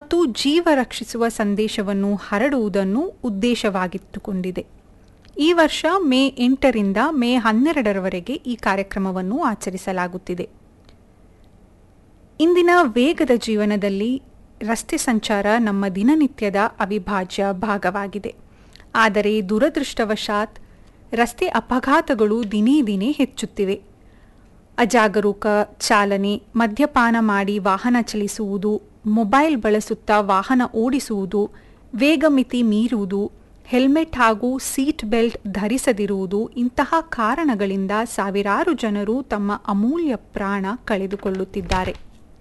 ಮತ್ತು ಜೀವ ರಕ್ಷಿಸುವ ಸಂದೇಶವನ್ನು ಹರಡುವುದನ್ನು ಉದ್ದೇಶವಾಗಿಟ್ಟುಕೊಂಡಿದೆ ಈ ವರ್ಷ ಮೇ ಎಂಟರಿಂದ ಮೇ ಹನ್ನೆರಡರವರೆಗೆ ಈ ಕಾರ್ಯಕ್ರಮವನ್ನು ಆಚರಿಸಲಾಗುತ್ತಿದೆ ಇಂದಿನ ವೇಗದ ಜೀವನದಲ್ಲಿ ರಸ್ತೆ ಸಂಚಾರ ನಮ್ಮ ದಿನನಿತ್ಯದ ಅವಿಭಾಜ್ಯ ಭಾಗವಾಗಿದೆ ಆದರೆ ದುರದೃಷ್ಟವಶಾತ್ ರಸ್ತೆ ಅಪಘಾತಗಳು ದಿನೇ ದಿನೇ ಹೆಚ್ಚುತ್ತಿವೆ ಅಜಾಗರೂಕ ಚಾಲನೆ ಮದ್ಯಪಾನ ಮಾಡಿ ವಾಹನ ಚಲಿಸುವುದು ಮೊಬೈಲ್ ಬಳಸುತ್ತಾ ವಾಹನ ಓಡಿಸುವುದು ವೇಗಮಿತಿ ಮೀರುವುದು ಹೆಲ್ಮೆಟ್ ಹಾಗೂ ಸೀಟ್ ಬೆಲ್ಟ್ ಧರಿಸದಿರುವುದು ಇಂತಹ ಕಾರಣಗಳಿಂದ ಸಾವಿರಾರು ಜನರು ತಮ್ಮ ಅಮೂಲ್ಯ ಪ್ರಾಣ ಕಳೆದುಕೊಳ್ಳುತ್ತಿದ್ದಾರೆ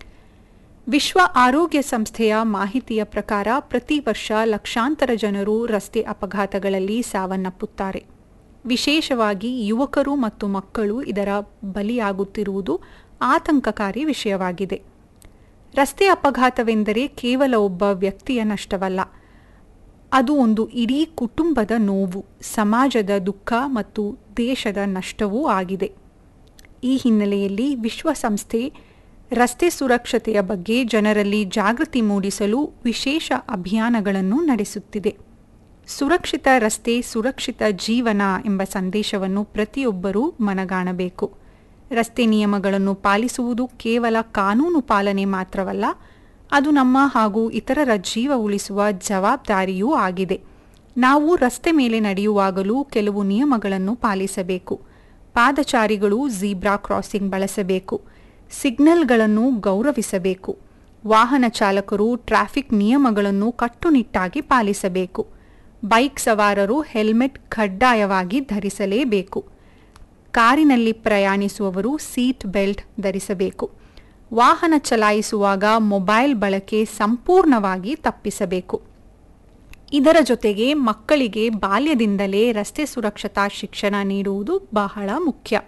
ವಿಶ್ವ ಆರೋಗ್ಯ ಸಂಸ್ಥೆಯ ಮಾಹಿತಿಯ ಪ್ರಕಾರ ಪ್ರತಿ ವರ್ಷ ಲಕ್ಷಾಂತರ ಜನರು ರಸ್ತೆ ಅಪಘಾತಗಳಲ್ಲಿ ಸಾವನ್ನಪ್ಪುತ್ತಾರೆ ವಿಶೇಷವಾಗಿ ಯುವಕರು ಮತ್ತು ಮಕ್ಕಳು ಇದರ ಬಲಿಯಾಗುತ್ತಿರುವುದು ಆತಂಕಕಾರಿ ವಿಷಯವಾಗಿದೆ ರಸ್ತೆ ಅಪಘಾತವೆಂದರೆ ಕೇವಲ ಒಬ್ಬ ವ್ಯಕ್ತಿಯ ನಷ್ಟವಲ್ಲ ಅದು ಒಂದು ಇಡೀ ಕುಟುಂಬದ ನೋವು ಸಮಾಜದ ದುಃಖ ಮತ್ತು ದೇಶದ ನಷ್ಟವೂ ಆಗಿದೆ ಈ ಹಿನ್ನೆಲೆಯಲ್ಲಿ ವಿಶ್ವಸಂಸ್ಥೆ ರಸ್ತೆ ಸುರಕ್ಷತೆಯ ಬಗ್ಗೆ ಜನರಲ್ಲಿ ಜಾಗೃತಿ ಮೂಡಿಸಲು ವಿಶೇಷ ಅಭಿಯಾನಗಳನ್ನು ನಡೆಸುತ್ತಿದೆ ಸುರಕ್ಷಿತ ರಸ್ತೆ ಸುರಕ್ಷಿತ ಜೀವನ ಎಂಬ ಸಂದೇಶವನ್ನು ಪ್ರತಿಯೊಬ್ಬರೂ ಮನಗಾಣಬೇಕು ರಸ್ತೆ ನಿಯಮಗಳನ್ನು ಪಾಲಿಸುವುದು ಕೇವಲ ಕಾನೂನು ಪಾಲನೆ ಮಾತ್ರವಲ್ಲ ಅದು ನಮ್ಮ ಹಾಗೂ ಇತರರ ಜೀವ ಉಳಿಸುವ ಜವಾಬ್ದಾರಿಯೂ ಆಗಿದೆ ನಾವು ರಸ್ತೆ ಮೇಲೆ ನಡೆಯುವಾಗಲೂ ಕೆಲವು ನಿಯಮಗಳನ್ನು ಪಾಲಿಸಬೇಕು ಪಾದಚಾರಿಗಳು ಝೀಬ್ರಾ ಕ್ರಾಸಿಂಗ್ ಬಳಸಬೇಕು ಸಿಗ್ನಲ್ಗಳನ್ನು ಗೌರವಿಸಬೇಕು ವಾಹನ ಚಾಲಕರು ಟ್ರಾಫಿಕ್ ನಿಯಮಗಳನ್ನು ಕಟ್ಟುನಿಟ್ಟಾಗಿ ಪಾಲಿಸಬೇಕು ಬೈಕ್ ಸವಾರರು ಹೆಲ್ಮೆಟ್ ಕಡ್ಡಾಯವಾಗಿ ಧರಿಸಲೇಬೇಕು ಕಾರಿನಲ್ಲಿ ಪ್ರಯಾಣಿಸುವವರು ಸೀಟ್ ಬೆಲ್ಟ್ ಧರಿಸಬೇಕು ವಾಹನ ಚಲಾಯಿಸುವಾಗ ಮೊಬೈಲ್ ಬಳಕೆ ಸಂಪೂರ್ಣವಾಗಿ ತಪ್ಪಿಸಬೇಕು ಇದರ ಜೊತೆಗೆ ಮಕ್ಕಳಿಗೆ ಬಾಲ್ಯದಿಂದಲೇ ರಸ್ತೆ ಸುರಕ್ಷತಾ ಶಿಕ್ಷಣ ನೀಡುವುದು ಬಹಳ ಮುಖ್ಯ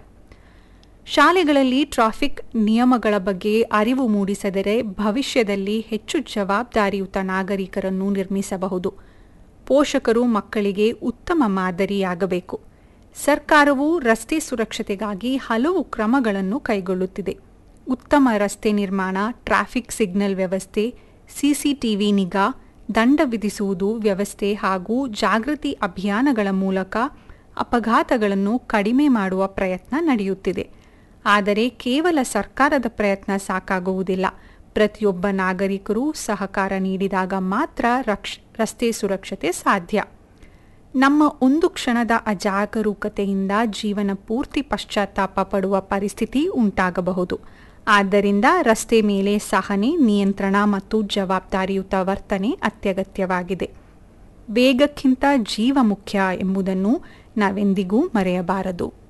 ಶಾಲೆಗಳಲ್ಲಿ ಟ್ರಾಫಿಕ್ ನಿಯಮಗಳ ಬಗ್ಗೆ ಅರಿವು ಮೂಡಿಸಿದರೆ ಭವಿಷ್ಯದಲ್ಲಿ ಹೆಚ್ಚು ಜವಾಬ್ದಾರಿಯುತ ನಾಗರಿಕರನ್ನು ನಿರ್ಮಿಸಬಹುದು ಪೋಷಕರು ಮಕ್ಕಳಿಗೆ ಉತ್ತಮ ಮಾದರಿಯಾಗಬೇಕು ಸರ್ಕಾರವು ರಸ್ತೆ ಸುರಕ್ಷತೆಗಾಗಿ ಹಲವು ಕ್ರಮಗಳನ್ನು ಕೈಗೊಳ್ಳುತ್ತಿದೆ ಉತ್ತಮ ರಸ್ತೆ ನಿರ್ಮಾಣ ಟ್ರಾಫಿಕ್ ಸಿಗ್ನಲ್ ವ್ಯವಸ್ಥೆ ಸಿಸಿಟಿವಿ ನಿಗಾ ದಂಡ ವಿಧಿಸುವುದು ವ್ಯವಸ್ಥೆ ಹಾಗೂ ಜಾಗೃತಿ ಅಭಿಯಾನಗಳ ಮೂಲಕ ಅಪಘಾತಗಳನ್ನು ಕಡಿಮೆ ಮಾಡುವ ಪ್ರಯತ್ನ ನಡೆಯುತ್ತಿದೆ ಆದರೆ ಕೇವಲ ಸರ್ಕಾರದ ಪ್ರಯತ್ನ ಸಾಕಾಗುವುದಿಲ್ಲ ಪ್ರತಿಯೊಬ್ಬ ನಾಗರಿಕರು ಸಹಕಾರ ನೀಡಿದಾಗ ಮಾತ್ರ ರಕ್ಷ ರಸ್ತೆ ಸುರಕ್ಷತೆ ಸಾಧ್ಯ ನಮ್ಮ ಒಂದು ಕ್ಷಣದ ಅಜಾಗರೂಕತೆಯಿಂದ ಜೀವನ ಪೂರ್ತಿ ಪಶ್ಚಾತ್ತಾಪ ಪಡುವ ಪರಿಸ್ಥಿತಿ ಉಂಟಾಗಬಹುದು ಆದ್ದರಿಂದ ರಸ್ತೆ ಮೇಲೆ ಸಹನೆ ನಿಯಂತ್ರಣ ಮತ್ತು ಜವಾಬ್ದಾರಿಯುತ ವರ್ತನೆ ಅತ್ಯಗತ್ಯವಾಗಿದೆ ವೇಗಕ್ಕಿಂತ ಜೀವ ಮುಖ್ಯ ಎಂಬುದನ್ನು ನಾವೆಂದಿಗೂ ಮರೆಯಬಾರದು